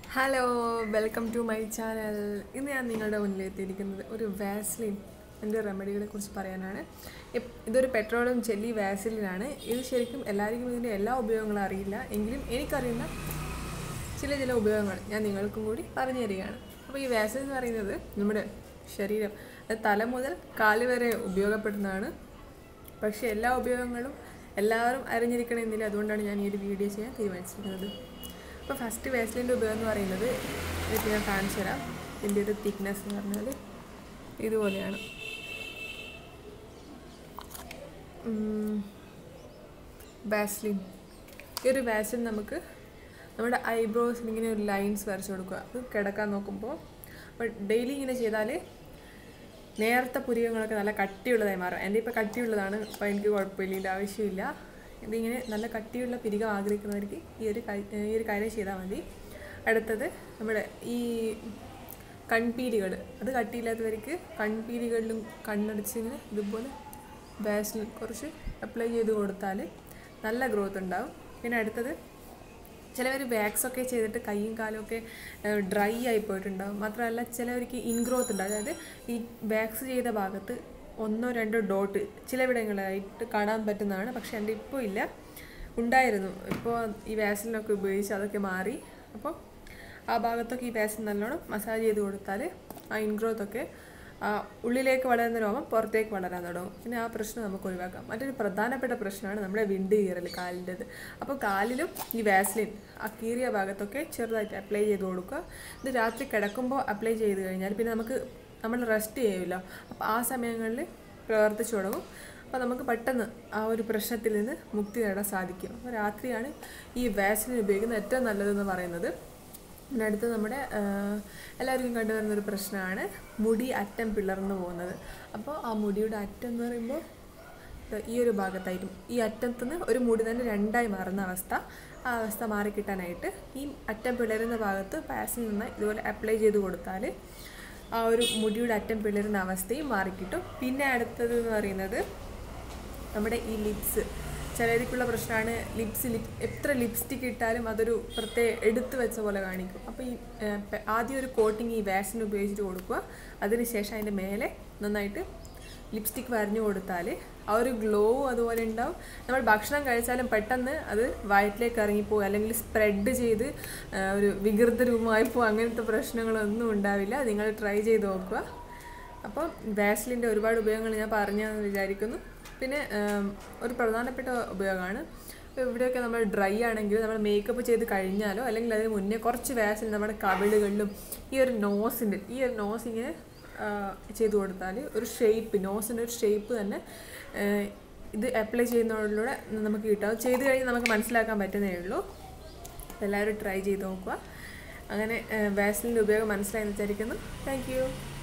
hello welcome to my channel ഇന്ന് ഞാൻ നിങ്ങളുടെ മുന്നിൽ എത്തിയിരിക്കുന്നത് ഒരു വാസ്ലിൻ എൻ്റെ റെമഡികളെ കുറിച്ച് പറയാനാണ് ഇപ്- ഇതൊരു പെട്രോളും ജെല്ലി വാസ്ലിനാണ് ഇത് ശരിക്കും എല്ലാവർക്കും ഇതിൻ്റെ എല്ലാ ഉപയോഗങ്ങളും അറിയില്ല എങ്കിലും എനിക്കറിയുന്ന ചില ചില ഉപയോഗങ്ങൾ ഞാൻ നിങ്ങൾക്കും കൂടി പറഞ്ഞു തരികയാണ് അപ്പോൾ ഈ വാസ്ലിൻ എന്ന് പറയുന്നത് നമ്മുടെ ശരീരം അത് തല മുതൽ കാല് വരെ ഉപയോഗപ്പെടുന്നതാണ് പക്ഷേ എല്ലാ ഉപയോഗങ്ങളും എല്ലാവരും അറിഞ്ഞിരിക്കണമെന്നില്ല അതുകൊണ്ടാണ് ഞാൻ ഈ ഒരു വീഡിയോ ചെയ്യാൻ തീരുമാനിച്ചിരിക്കുന്നത് അപ്പോൾ ഫസ്റ്റ് വേസ്ലിൻ്റെ ഉപയോഗം എന്ന് പറയുന്നത് ഇത് ഞാൻ കാണിച്ചു തരാം ഇതിൻ്റെ ഒരു തിക്നെസ് എന്ന് പറഞ്ഞാൽ ഇതുപോലെയാണ് വാസ്ലിൻ ഈ ഒരു വാസ്ലിൻ നമുക്ക് നമ്മുടെ ഐബ്രോസിൽ ഇങ്ങനെ ഒരു ലൈൻസ് വരച്ച് കൊടുക്കുക അത് കിടക്കാൻ നോക്കുമ്പോൾ അപ്പോൾ ഡെയിലി ഇങ്ങനെ ചെയ്താൽ നേരത്തെ പുരികങ്ങളൊക്കെ നല്ല കട്ടിയുള്ളതായി മാറും എൻ്റെ ഇപ്പോൾ കട്ടിയുള്ളതാണ് അപ്പോൾ എനിക്ക് കുഴപ്പമില്ല ഇതിൻ്റെ ആവശ്യമില്ല ഇതിങ്ങനെ നല്ല കട്ടിയുള്ള പിരികം ആഗ്രഹിക്കുന്നവർക്ക് ഈ ഒരു കൈ- ഈ ഒരു കാര്യം ചെയ്താൽ മതി അടുത്തത് നമ്മുടെ ഈ കൺപീലികൾ അത് കട്ടിയില്ലാത്തവർക്ക് കൺപീലികളിലും കണ്ണടച്ച് ഇങ്ങനെ ഇതുപോലെ വാസിൽ കുറച്ച് അപ്ലൈ ചെയ്ത് കൊടുത്താൽ നല്ല ഗ്രോത്ത് ഉണ്ടാവും പിന്നെ അടുത്തത് ചിലവർ വാക്സ് ഒക്കെ ചെയ്തിട്ട് കൈയും കാലും ഒക്കെ ഡ്രൈ ആയി പോയിട്ടുണ്ടാവും മാത്രമല്ല ചിലവർക്ക് ഇൻഗ്രോത്ത് ഉണ്ട് അതായത് ഈ വാക്സ് ചെയ്ത ഭാഗത്ത് ഒന്നോ രണ്ടോ ഡോട്ട് ചിലവിടങ്ങളായിട്ട് കാണാൻ പറ്റുന്നതാണ് പക്ഷെ എൻ്റെ ഇപ്പോൾ ഇല്ല ഉണ്ടായിരുന്നു ഇപ്പോൾ ഈ വാസിലിനൊക്കെ ഉപയോഗിച്ച് അതൊക്കെ മാറി അപ്പോൾ ആ ഭാഗത്തൊക്കെ ഈ വാസിൻ നല്ലോണം മസാജ് ചെയ്ത് കൊടുത്താൽ ആ ഇൻഗ്രോത്ത് ഒക്കെ ആ ഉള്ളിലേക്ക് വളരുന്ന രോമം പുറത്തേക്ക് വളരാൻ തുടങ്ങും പിന്നെ ആ പ്രശ്നം നമുക്ക് ഒഴിവാക്കാം മറ്റൊരു പ്രധാനപ്പെട്ട പ്രശ്നമാണ് നമ്മുടെ വിണ്ട് കീറൽ കാലിൻ്റെത് അപ്പോൾ കാലിലും ഈ വാസ്ലിൻ ആ കീറിയ ഭാഗത്തൊക്കെ ചെറുതായിട്ട് അപ്ലൈ ചെയ്ത് കൊടുക്കുക ഇത് രാത്രി കിടക്കുമ്പോൾ അപ്ലൈ ചെയ്ത് കഴിഞ്ഞാൽ പിന്നെ നമുക്ക് നമ്മൾ റെസ്റ്റ് ചെയ്യുമല്ലോ അപ്പോൾ ആ സമയങ്ങളിൽ പ്രവർത്തിച്ചു തുടങ്ങും അപ്പോൾ നമുക്ക് പെട്ടെന്ന് ആ ഒരു പ്രശ്നത്തിൽ നിന്ന് മുക്തി നേടാൻ സാധിക്കും അപ്പോൾ രാത്രിയാണ് ഈ വാസ്ലിൻ ഉപയോഗിക്കുന്നത് ഏറ്റവും നല്ലതെന്ന് പറയുന്നത് പിന്നെ അടുത്ത് നമ്മുടെ ആ, എല്ലാവർക്കും കണ്ടുവരുന്ന ഒരു പ്രശ്നമാണ് മുടി അറ്റം പിളർന്നു പോകുന്നത് അപ്പോൾ ആ മുടിയുടെ അറ്റം എന്ന് പറയുമ്പോൾ ദാ ഈ ഒരു ഭാഗത്തായിട്ടും ഈ അറ്റത്തുനിന്ന് ഒരു മുടി തന്നെ രണ്ടായി മാറുന്ന അവസ്ഥ ആ അവസ്ഥ മാറിക്കിട്ടാനായിട്ട് ഈ അറ്റം പിളരുന്ന ഭാഗത്ത് പാസിൽ നിന്ന് ഇതുപോലെ അപ്ലൈ ചെയ്ത് കൊടുത്താൽ ആ ഒരു മുടിയുടെ അറ്റം പിളരുന്ന അവസ്ഥയും മാറിക്കിട്ടും പിന്നെ അടുത്തത് എന്ന് പറയുന്നത് നമ്മുടെ ഈ ലിപ്സ് ചിലർക്കുള്ള പ്രശ്നമാണ് ലിപ്സ് ലിപ് എത്ര ലിപ്സ്റ്റിക് ഇട്ടാലും അതൊരു പ്രത്യേക എടുത്തു വെച്ച പോലെ കാണിക്കും അപ്പോൾ ഈ ഏർ, പെ- ആദ്യം ഒരു കോട്ടിങ് ഈ വാക്സിൻ ഉപയോഗിച്ചിട്ട് കൊടുക്കുക അതിനുശേഷം അതിൻ്റെ മേലെ നന്നായിട്ട് ലിപ്സ്റ്റിക് വരഞ്ഞു കൊടുത്താൽ ആ ഒരു ഗ്ലോ അതുപോലെ ഉണ്ടാവും നമ്മൾ ഭക്ഷണം കഴിച്ചാലും പെട്ടെന്ന് അത് വയറ്റിലേക്ക് ഇറങ്ങിപ്പോകും അല്ലെങ്കിൽ സ്പ്രെഡ് ചെയ്ത് ഏർ, ഒരു വികൃത രൂപമായി പോകും അങ്ങനത്തെ പ്രശ്നങ്ങളൊന്നും ഉണ്ടാവില്ല നിങ്ങൾ ട്രൈ ചെയ്ത് നോക്കുക അപ്പോൾ വാസ്ലിൻ്റെ ഒരുപാട് ഉപയോഗങ്ങൾ ഞാൻ പറഞ്ഞെന്ന് വിചാരിക്കുന്നു പിന്നെ ഉം, ഒരു പ്രധാനപ്പെട്ട ഉപയോഗമാണ് ഇപ്പോൾ ഇവിടെയൊക്കെ നമ്മൾ ഡ്രൈ ആണെങ്കിൽ നമ്മൾ മേക്കപ്പ് ചെയ്ത് കഴിഞ്ഞാലോ അല്ലെങ്കിൽ അതിന് മുന്നേ കുറച്ച് വാസിൽ നമ്മുടെ കവിളുകളിലും ഈ ഒരു നോസിൻ്റെ ഈ ഒരു നോസ് ഇങ്ങനെ ആ, ചെയ്ത് കൊടുത്താൽ ഒരു ഷേപ്പ് നോസിൻ്റെ ഒരു ഷേപ്പ് തന്നെ ആ, ഇത് അപ്ലൈ ചെയ്യുന്നതിലൂടെ നമുക്ക് കിട്ടും അത് ചെയ്ത് കഴിഞ്ഞ് നമുക്ക് മനസ്സിലാക്കാൻ പറ്റുന്നേ ഉള്ളൂ അപ്പോൾ എല്ലാവരും ട്രൈ ചെയ്ത് നോക്കുക അങ്ങനെ വാസിലിൻ്റെ ഉപയോഗം മനസ്സിലായെന്ന് വിചാരിക്കുന്നു താങ്ക് യു